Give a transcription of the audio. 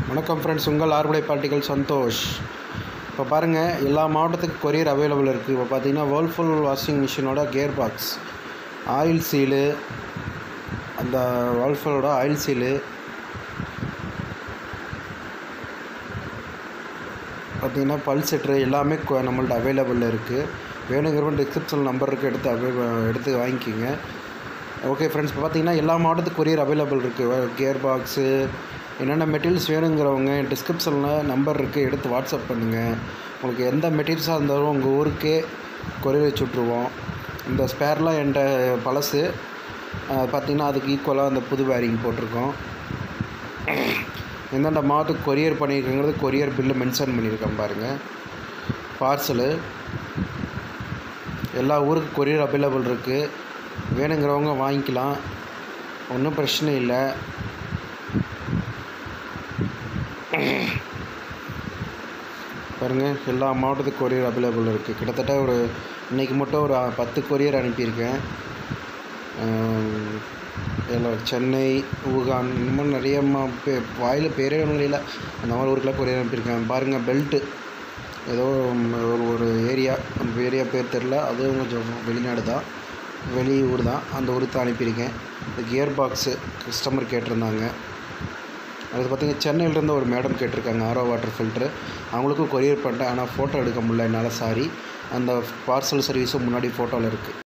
வணக்கம் ஃப்ரெண்ட்ஸ் உங்கள் ஆறுபடை பார்ட்டிகள் சந்தோஷ் இப்போ பாருங்கள் எல்லா மாவட்டத்துக்கு கொரியர் அவைலபிள் இருக்குது இப்போ பார்த்தீங்கன்னா வேர்ல்ஃபுல் வாஷிங் மிஷினோட கியர் பாக்ஸ் ஆயில் சீலு அந்த வேர்ல்ஃபுல்லோட ஆயில் சீலு பார்த்தீங்கன்னா பல் செட்ரு எல்லாமே கொ- நம்மள்ட்ட அவைலபிளில் இருக்குது வேணுங்கிறவங்க டிஸ்கிரிப்ஷன் நம்பர் இருக்குது எடுத்து அவை எடுத்து வாங்கிக்கிங்க ஓகே ஃப்ரெண்ட்ஸ் இப்போ பார்த்தீங்கன்னா எல்லா மாவட்டத்துக்கு கொரியர் அவைலபிள் இருக்குது கியர் பாக்ஸு என்னென்ன மெட்டீரியல்ஸ் வேணுங்கிறவங்க டிஸ்கிரிப்ஷனில் நம்பர் இருக்குது எடுத்து வாட்ஸ்அப் பண்ணுங்கள் உங்களுக்கு எந்த மெட்டீரியல்ஸாக இருந்தாலும் உங்கள் ஊருக்கே கொரியர் வச்சு விட்ருவோம் இந்த ஸ்பேர்லாம் என்கிட்ட பழசு அஹ் பார்த்தீங்கன்னா அதுக்கு ஈக்குவலாக அந்த புது வேரிங் போட்டிருக்கோம் எந்தெந்த மாதத்துக்கு கொரியர் பண்ணியிருக்கங்கிறது கொரியர் பில்லு மென்ஷன் பண்ணியிருக்கேன் பாருங்கள் பார்சலு எல்லா ஊருக்கும் கொரியர் அவைலபிள் இருக்குது வேணுங்கிறவங்க வாங்கிக்கலாம் ஒன்றும் பிரச்சனை இல்லை பாருங்கள் எல்லா மாவட்டத்துக்கு கொரியர் அவைலபிள் இருக்குது கிட்டத்தட்ட ஒரு இன்றைக்கி மட்டும் ஒரு அஹ், பத்து கொரியர் அனுப்பியிருக்கேன் ஆம், எல்லாம் சென்னை ஊகான் இந்த மாதிரி நிறைய மா பே வாயில் பேரே முடியல அந்த மாதிரி ஊருக்குலாம் கொரியர் அனுப்பியிருக்கேன் பாருங்கள் பெல்ட்டு ஏதோ ம், ஒரு ஒரு ஏரியா அந்த ஏரியா பேர் தெரில அதுவும் கொஞ்சம் வெளிநாடு தான் வெளியூர் தான் அந்த ஊருக்கு தான் அனுப்பியிருக்கேன் இந்த கியர் பாக்ஸு கஸ்டமர் கேட்டிருந்தாங்க அது பார்த்தீங்கன்னா சென்னையிலேருந்து ஒரு மேடம் கேட்டிருக்காங்க ஆரோ வாட்டர் ஃபில்ட்ரு அவங்களுக்கும் கொரியர் பண்ணிட்டேன் ஆனால் ஃபோட்டோ எடுக்க முடியல என்னால் சாரி அந்த பார்சல் சர்வீஸும் முன்னாடி ஃபோட்டோவில் இருக்குது